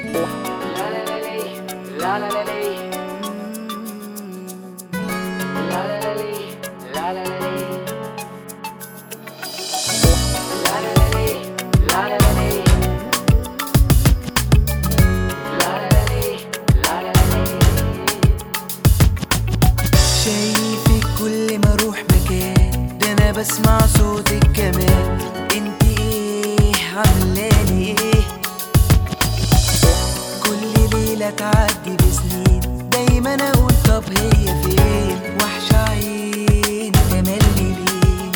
شايفك كل ما اروح مكان ده انا بسمع صوتك كمان انت ايه عاملالي ايه كل ليلة تعدي بسنين دايما اقول طب هي فين وحشة عين تملي ليه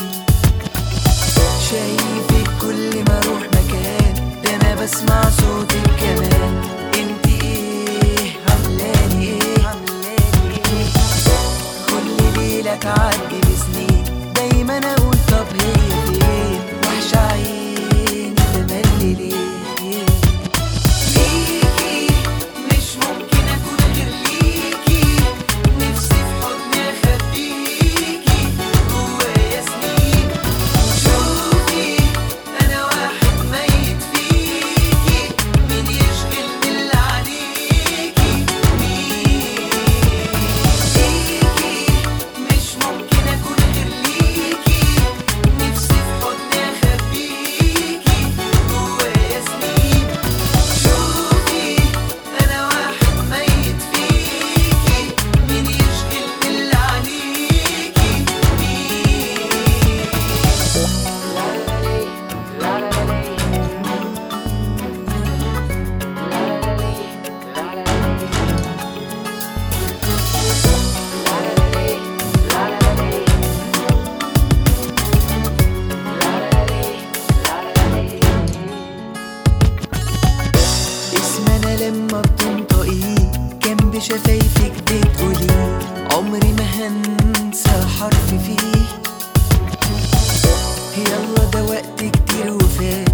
شايفك كل ما اروح مكان ده انا بسمع صوتك كمان انت ايه عاملالي ايه عاملالي ايه كل ليلة تعدي بسنين دايما اقول طب هي فين وحشة عيني تملي ليه ليكي مش ممكن اكون غير ليكي نفسي في حضني اخبيكي جوايا سنين شوفي انا واحد ميت فيكي مين يشغلني اللي عليكي مين ليكي مش ممكن اكون غير ليكي نفسي في حضني اخبيكي جوايا سنين شوفي انا واحد ميت فيكي مين يشغلني اللي عليكي مين اسم انا لما بتنطقي كان بشفايفك بتقولي عمري ما هنسى حرف فيه يلا ده وقت كتير وفات